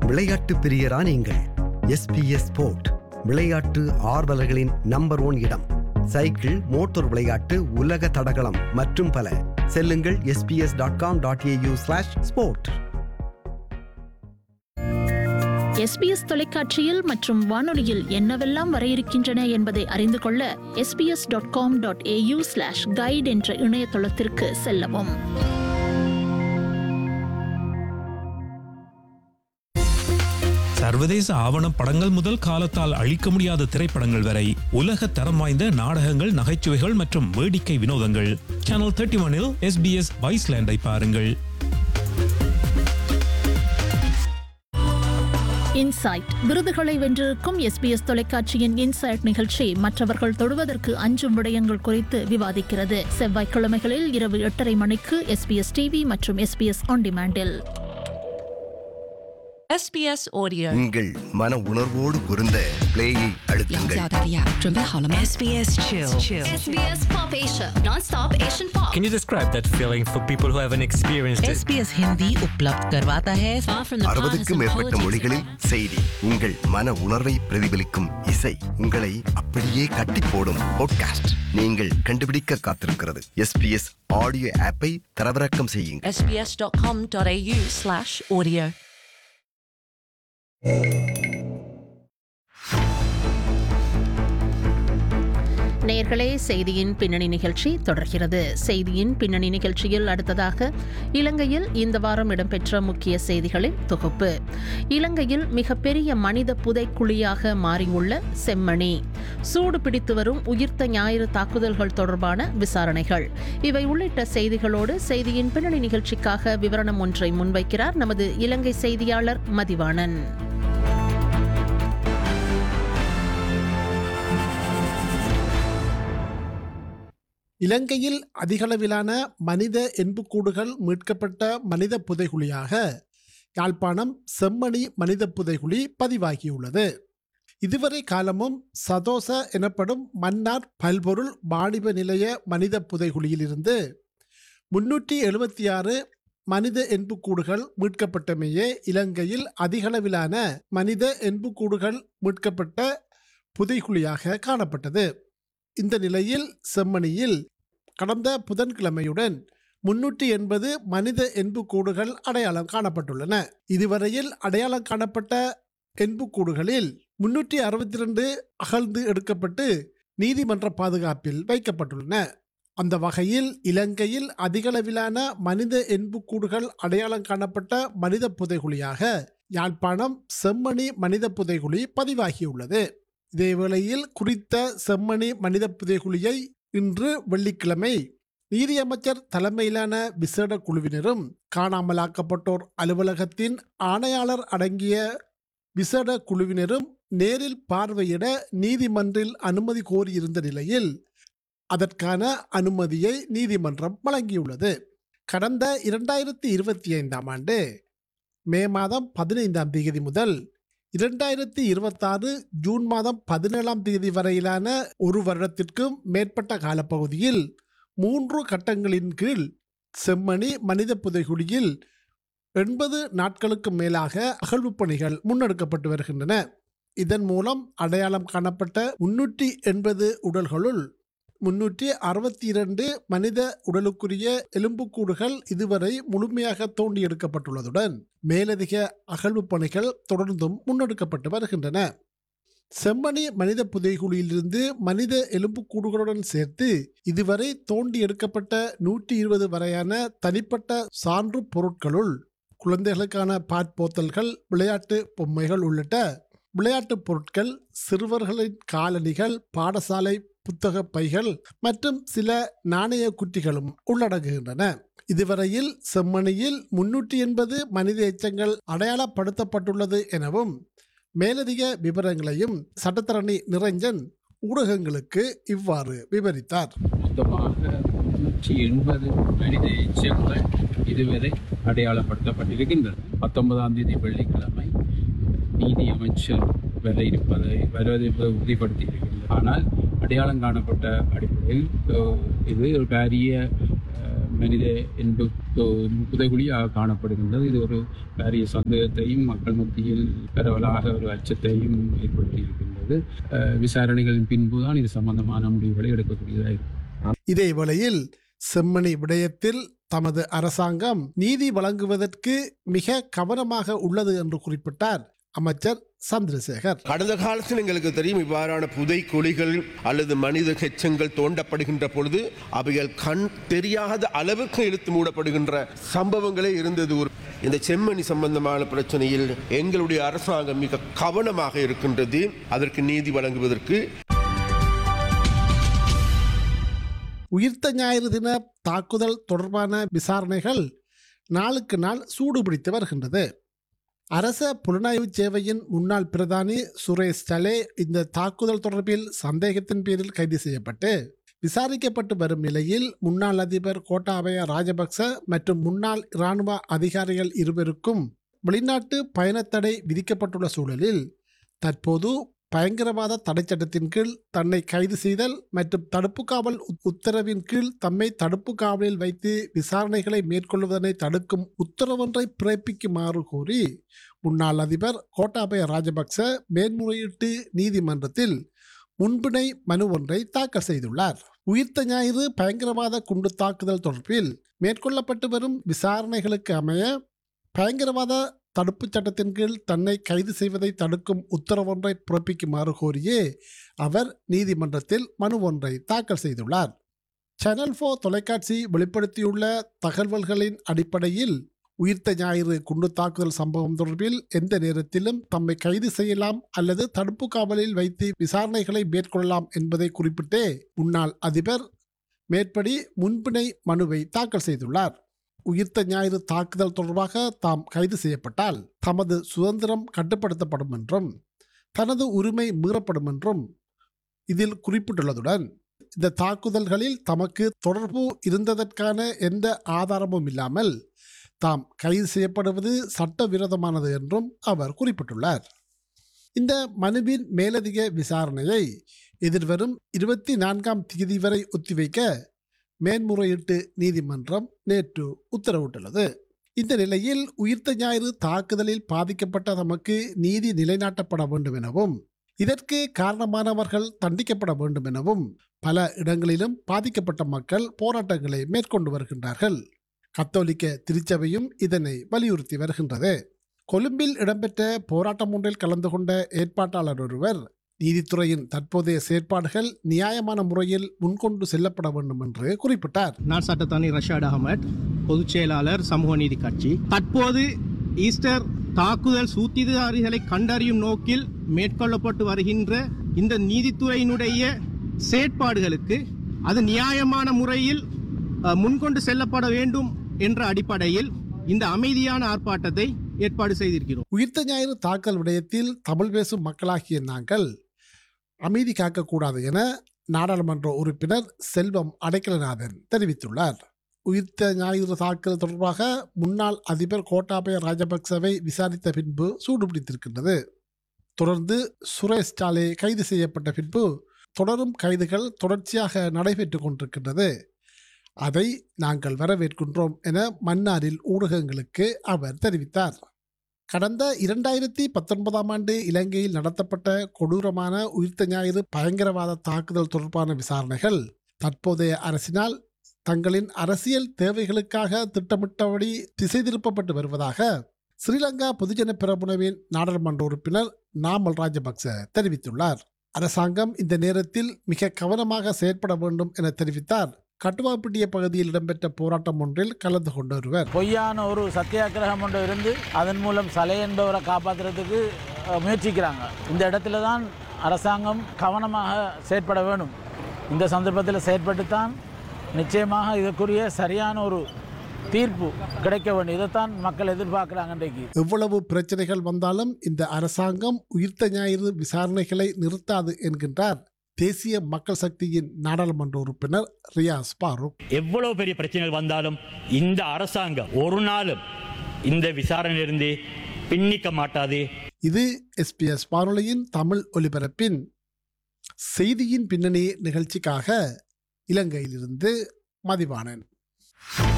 விளையாட்டு பிரியரா நீங்கள் SBS sport விளையாட்டு ஆர்வலர்களின் நம்பர் ஒன் இடம் சைக்கிள் மோட்டார் விளையாட்டு உலக தடகளம் மற்றும் பல செல்லுங்கள் SBS dot com dot AU slash sport SBS தொலைக்காட்சியில் மற்றும் வானொலியில் என்னவெல்லாம் வர இருக்கின்றன என்பதை அறிந்து கொள்ள SBS dot com dot AU slash guide என்ற இணையதளத்திற்கு செல்லவும் சர்வதேச ஆவணப் படங்கள் முதல் காலத்தால் அழிக்க முடியாத திரைப்படங்கள் வரை உலக தரம் வாய்ந்த நாடகங்கள் நகைச்சுவைகள் மற்றும் வேடிக்கை வினோதங்கள் சேனல் தேர்ட்டி ஒனில் எஸ்பிஎஸ் வைஸ்லேண்டை பாருங்கள் இன்சைட் விருதுகளை வென்றிருக்கும் எஸ்பிஎஸ் தொலைக்காட்சியின் இன்சைட் நிகழ்ச்சி மற்றவர்கள் தொடுவதற்கு அஞ்சும் விடயங்கள் குறித்து விவாதிக்கிறது செவ்வாய்க்கிழமைகளில் இரவு எட்டரை மணிக்கு எஸ்பிஎஸ் டிவி மற்றும் எஸ்பிஎஸ் ஆன் டிமாண்டில் SBS Audio. உங்கள் மன உணர்வோடு பொருந்த பிளேயை 杨 அழுத்துங்கள் 角大利亚准备好了吗？ SBS Chill. SBS Pop Asia, non-stop Asian pop. Can you describe that feeling for people who haven't experienced it? SBS Hindi उपलब्ध करवाता है Far from the அறுபதுக்கும் partisan மேற்பட்ட politics மொழிகளில் செய்தி உங்கள் மன உணர்வை பிரதிபலிக்கும் இசை உங்களை அப்படியே கட்டி போடும் பாட்காஸ்ட் நீங்கள் கண்டுபிடிக்க காத்திருக்கிறது எஸ்பிஎஸ் ஆடியோ ஆப்பை தரவிறக்கம் செய்யுங்கள் sbs.com.au slash audio. நேர்களே செய்தியின் பின்னணி நிகழ்ச்சி தொடர்கிறது செய்தியின் பின்னணி நிகழ்ச்சியில் அடுத்ததாக இலங்கையில் இந்த வாரம் இடம்பெற்ற முக்கிய செய்திகளின் தொகுப்பு இலங்கையில் மிகப்பெரிய மனித புதைக்குழியாக மாறியுள்ள செம்மணி சூடு பிடித்து வரும் உயிர்த்த ஞாயிறு தாக்குதல்கள் தொடர்பான விசாரணைகள் இவை உள்ளிட்ட செய்திகளோடு செய்தியின் பின்னணி நிகழ்ச்சிக்காக விவரணம் ஒன்றை முன்வைக்கிறார் நமது இலங்கை செய்தியாளர் மதிவாணன் இலங்கையில் அதிகளவிலான மனித எண்புக்கூடுகள் மீட்கப்பட்ட மனித புதைகுழியாக யாழ்ப்பாணம் செம்மணி மனித புதைகுழி பதிவாகியுள்ளது இதுவரை காலமும் சதோச எனப்படும் மன்னார் பல்பொருள் வாணிப நிலைய மனித புதைகுழியிலிருந்து முன்னூற்றி எழுபத்தி ஆறு மனித எண்புக்கூடுகள் மீட்கப்பட்டமையே இலங்கையில் அதிகளவிலான மனித எண்புக்கூடுகள் மீட்கப்பட்ட புதைகுழியாக காணப்பட்டது இந்த நிலையில் செம்மணியில் கடந்த புதன்கிழமையுடன் முன்னூற்றி எண்பது மனித எண்புக்கூடுகள் அடையாளம் காணப்பட்டுள்ளன இதுவரையில் அடையாளம் காணப்பட்ட எண்புக்கூடுகளில் முன்னூற்றி அறுபத்தி ரெண்டு அகழ்ந்து எடுக்கப்பட்டு நீதிமன்ற பாதுகாப்பில் வைக்கப்பட்டுள்ளன அந்த வகையில் இலங்கையில் அதிகளவிலான மனித எண்புக்கூடுகள் அடையாளம் காணப்பட்ட மனித புதைகுழியாக யாழ்ப்பாணம் செம்மணி மனித புதைகுழி பதிவாகியுள்ளது இதேவேளையில் குறித்த செம்மணி மனித புதைகுழியை இன்று வெள்ளிக்கிழமை நீதியமைச்சர் தலைமையிலான விசேட குழுவினரும் காணாமலாக்கப்பட்டோர் அலுவலகத்தின் ஆணையாளர் அடங்கிய விசேட குழுவினரும் நேரில் பார்வையிட நீதிமன்றில் அனுமதி கோரியிருந்த நிலையில் அதற்கான அனுமதியை நீதிமன்றம் வழங்கியுள்ளது கடந்த இரண்டாயிரத்தி இருபத்தி ஐந்தாம் ஆண்டு மே மாதம் பதினைந்தாம் தேதி முதல் இரண்டாயிரத்தி இருபத்தாறு ஜூன் மாதம் பதினேழாம் தேதி வரையிலான ஒரு வருடத்திற்கும் மேற்பட்ட காலப்பகுதியில் மூன்று கட்டங்களின் கீழ் செம்மணி மனித புதைகுழியில் எண்பது நாட்களுக்கு மேலாக அகழ்வுப் பணிகள் முன்னெடுக்கப்பட்டு வருகின்றன இதன் மூலம் அடையாளம் காணப்பட்ட முன்னூற்றி எண்பது உடல்களுள் முன்னூற்றி அறுபத்தி இரண்டு மனித உடலுக்குரிய எலும்புக்கூடுகள் இதுவரை முழுமையாக தோண்டி எடுக்கப்பட்டுள்ளதுடன் மேலதிக அகழ்வுப் பணிகள் தொடர்ந்தும் முன்னெடுக்கப்பட்டு வருகின்றன செம்மணி மனித புதைகுழியிலிருந்து மனித எலும்புக்கூடுகளுடன் சேர்த்து இதுவரை தோண்டி எடுக்கப்பட்ட நூற்றி இருபது வரையான தனிப்பட்ட சான்று பொருட்களுள் குழந்தைகளுக்கான பாட்போத்தல்கள் விளையாட்டு பொம்மைகள் உள்ளிட்ட விளையாட்டுப் பொருட்கள் சிறுவர்களின் காலணிகள் பாடசாலை புத்தக பைகள் மற்றும் சில நாணய குட்டிகளும் உள்ளடங்குகின்றன இதுவரையில் செம்மணியில் முன்னூற்றி எண்பது மனித எச்சங்கள் அடையாளப்படுத்தப்பட்டுள்ளது எனவும் மேலதிக விவரங்களையும் சட்டத்தரணி நிரஞ்சன் ஊடகங்களுக்கு இவ்வாறு விவரித்தார் மொத்தமாக நூற்றி எண்பது மனித எச்சங்கள் இதுவரை அடையாளப்படுத்தப்பட்டிருக்கின்றன பத்தொன்பதாம் தேதி வெள்ளிக்கிழமை நீதி அமைச்சர் வர இருப்பதை வருவதை உறுதிப்படுத்தியிருக்கின்றது ஆனால் அடையாளம் காணப்பட்ட அடிப்படையில் அஹ், இது ஒரு பாரிய அஹ், மனித என்பு புதைகுழியாக காணப்படுகின்றது இது ஒரு பாரிய சந்தேகத்தையும் மக்கள் மத்தியில் பரவலாக ஒரு அச்சத்தையும் ஏற்படுத்தி இருக்கின்றது அஹ், விசாரணைகளின் பின்புதான் இது சம்பந்தமான முடிவுகளை எடுக்கக்கூடியதாக இருக்கும் இதே வேளையில் செம்மணி விடயத்தில் தமது அரசாங்கம் நீதி வழங்குவதற்கு மிக கவனமாக உள்ளது என்று குறிப்பிட்டார் அமைச்சர் சந்திரசேகர் கடந்த காலத்தில் எங்களுக்கு தெரியும் இவ்வாறான புதை குழிகள் அல்லது மனித எச்சங்கள் தோண்டப்படுகின்ற பொழுது அவைகள் கண் தெரியாத அளவுக்கு இழுத்து மூடப்படுகின்ற சம்பவங்களே இருந்தது ஒரு இந்த செம்மணி சம்பந்தமான பிரச்சனையில் எங்களுடைய அரசாங்கம் மிக கவனமாக இருக்கின்றது அதற்கு நீதி வழங்குவதற்கு உயிர்த்த ஞாயிறு தின தாக்குதல் தொடர்பான விசாரணைகள் நாளுக்கு நாள் சூடுபிடித்து வருகின்றது அரச புலனாய்வு சேவையின் முன்னாள் பிரதானி சுரேஷ் சலே இந்த தாக்குதல் தொடர்பில் சந்தேகத்தின் பேரில் கைது செய்யப்பட்டு விசாரிக்கப்பட்டு வரும் நிலையில் முன்னாள் அதிபர் கோட்டாபய ராஜபக்ச மற்றும் முன்னாள் இராணுவ அதிகாரிகள் இருவருக்கும் வெளிநாட்டு பயணத்தடை விதிக்கப்பட்டுள்ள சூழலில் தற்போது பயங்கரவாத தடைச்சட்டத்தின் கீழ் தன்னை கைது செய்தல் மற்றும் தடுப்பு காவல் உத்- உத்தரவின் கீழ் தம்மை தடுப்பு காவலில் வைத்து விசாரணைகளை மேற்கொள்வதனை தடுக்கும் உத்தரவொன்றை பிறப்பிக்குமாறு கோரி முன்னாள் அதிபர் கோட்டாபய ராஜபக்ச மேன்முறையீட்டு நீதிமன்றத்தில் முன்பிணை மனு ஒன்றை தாக்கல் செய்துள்ளார் உயிர்த்த ஞாயிறு பயங்கரவாத குண்டு தாக்குதல் தொடர்பில் மேற்கொள்ளப்பட்டு வரும் விசாரணைகளுக்கு அமைய பயங்கரவாத தடுப்புச் சட்டத்தின் கீழ் தன்னை கைது செய்வதை தடுக்கும் உத்தரவொன்றை பிறப்பிக்குமாறு கோரியே அவர் நீதிமன்றத்தில் மனு ஒன்றை தாக்கல் செய்துள்ளார் சேனல் ஃபோ தொலைக்காட்சி வெளிப்படுத்தியுள்ள தகவல்களின் அடிப்படையில் உயிர்த்த ஞாயிறு குண்டு தாக்குதல் சம்பவம் தொடர்பில் எந்த நேரத்திலும் தம்மை கைது செய்யலாம் அல்லது தடுப்பு காவலில் வைத்து விசாரணைகளை மேற்கொள்ளலாம் என்பதை குறிப்பிட்டே முன்னாள் அதிபர் மேற்படி முன்பிணை மனுவை தாக்கல் செய்துள்ளார் உயிர்த்த ஞாயிறு தாக்குதல் தொடர்பாக தாம் கைது செய்யப்பட்டால் தமது சுதந்திரம் கட்டுப்படுத்தப்படும் என்றும் தனது உரிமை மீறப்படும் என்றும் இதில் குறிப்பிட்டுள்ளதுடன் இந்த தாக்குதல்களில் தமக்கு தொடர்பு இருந்ததற்கான எந்த ஆதாரமும் இல்லாமல் தாம் கைது செய்யப்படுவது சட்டவிரோதமானது என்றும் அவர் குறிப்பிட்டுள்ளார் இந்த மனுவின் மேலதிக விசாரணையை எதிர்வரும் இருபத்தி நான்காம் தேதி வரை ஒத்திவைக்க மேன்முறையீட்டு நீதிமன்றம் நேற்று உத்தரவிட்டுள்ளது இந்த நிலையில் உயிர்த்த ஞாயிறு தாக்குதலில் பாதிக்கப்பட்ட தமக்கு நீதி நிலைநாட்டப்பட வேண்டும் எனவும் இதற்கு காரணமானவர்கள் தண்டிக்கப்பட வேண்டும் எனவும் பல இடங்களிலும் பாதிக்கப்பட்ட மக்கள் போராட்டங்களை மேற்கொண்டு வருகின்றார்கள் கத்தோலிக்க திருச்சபையும் இதனை வலியுறுத்தி வருகின்றது கொழும்பில் இடம்பெற்ற போராட்டம் ஒன்றில் கலந்து கொண்ட ஏற்பாட்டாளர் ஒருவர் நீதித்துறையின் தற்போதைய செயற்பாடுகள் நியாயமான முறையில் முன்கொண்டு செல்லப்பட வேண்டும் என்று குறிப்பிட்டார் நான் சட்டத்தானி ரஷாட் அகமட் பொதுச் செயலாளர் சமூக நீதி கட்சி தற்போது ஈஸ்டர் தாக்குதல் சூத்திதாரிகளை கண்டறியும் நோக்கில் மேற்கொள்ளப்பட்டு வருகின்ற இந்த நீதித்துறையினுடைய செயற்பாடுகளுக்கு அது நியாயமான முறையில் அஹ், முன்கொண்டு செல்லப்பட வேண்டும் என்ற அடிப்படையில் இந்த அமைதியான ஆர்ப்பாட்டத்தை ஏற்பாடு செய்திருக்கிறோம் உயிர்த்த ஞாயிறு தாக்கல் விடயத்தில் தமிழ் பேசும் மக்களாகிய நாங்கள் அமைதி காக்கக்கூடாது என நாடாளுமன்ற உறுப்பினர் செல்வம் அடைக்கலநாதன் தெரிவித்துள்ளார் உயிர்த்த ஞாயிறு தாக்கல் தொடர்பாக முன்னாள் அதிபர் கோட்டாபய ராஜபக்சவை விசாரித்த பின்பு சூடுபிடித்திருக்கின்றது தொடர்ந்து சுரேஷ் சாலே கைது செய்யப்பட்ட பின்பு தொடரும் கைதுகள் தொடர்ச்சியாக நடைபெற்று கொண்டிருக்கின்றது அதை நாங்கள் வரவேற்கின்றோம் என மன்னாரில் ஊடகங்களுக்கு அவர் தெரிவித்தார் கடந்த இரண்டாயிரத்தி பத்தொன்பதாம் ஆண்டு இலங்கையில் நடத்தப்பட்ட கொடூரமான உயிர்த்த ஞாயிறு பயங்கரவாத தாக்குதல் தொடர்பான விசாரணைகள் தற்போதைய அரசினால் தங்களின் அரசியல் தேவைகளுக்காக திட்டமிட்டபடி திசை திருப்பப்பட்டு வருவதாக ஸ்ரீலங்கா பொதுஜன பிரமுனவின் நாடாளுமன்ற உறுப்பினர் நாமல் ராஜபக்ச தெரிவித்துள்ளார் அரசாங்கம் இந்த நேரத்தில் மிக கவனமாக செயற்பட வேண்டும் என தெரிவித்தார் கட்டுவாப்பிட்டிய பகுதியில் இடம்பெற்ற போராட்டம் ஒன்றில் கலந்து கொண்ட ஒருவர் பொய்யான ஒரு சத்தியாகிரகம் ஒன்று இருந்து அதன் மூலம் சலை என்பவரை காப்பாற்றுறதுக்கு அஹ், முயற்சிக்கிறாங்க இந்த இடத்துல தான் அரசாங்கம் கவனமாக செயற்பட வேணும் இந்த சந்தர்ப்பத்தில் செயற்பட்டுத்தான் நிச்சயமாக இதற்குரிய சரியான ஒரு தீர்ப்பு கிடைக்க வேண்டும் இதைத்தான் மக்கள் எதிர்பார்க்குறாங்க இன்றைக்கு எவ்வளவு பிரச்சனைகள் வந்தாலும் இந்த அரசாங்கம் உயிர்த்த ஞாயிறு விசாரணைகளை நிறுத்தாது என்கின்றார் தேசிய மக்கள் சக்தியின் நாடாளுமன்ற உறுப்பினர் ரியாஸ் பாரூக் எவ்வளவு பெரிய பிரச்சனைகள் வந்தாலும் இந்த அரசாங்கம் ஒரு நாளும் இந்த விசாரணையிலிருந்து பின்னிக்க மாட்டாது இது எஸ்பிஎஸ் வானொலியின் தமிழ் ஒலிபரப்பின் செய்தியின் பின்னணி நிகழ்ச்சிக்காக இலங்கையிலிருந்து மதிவாணன்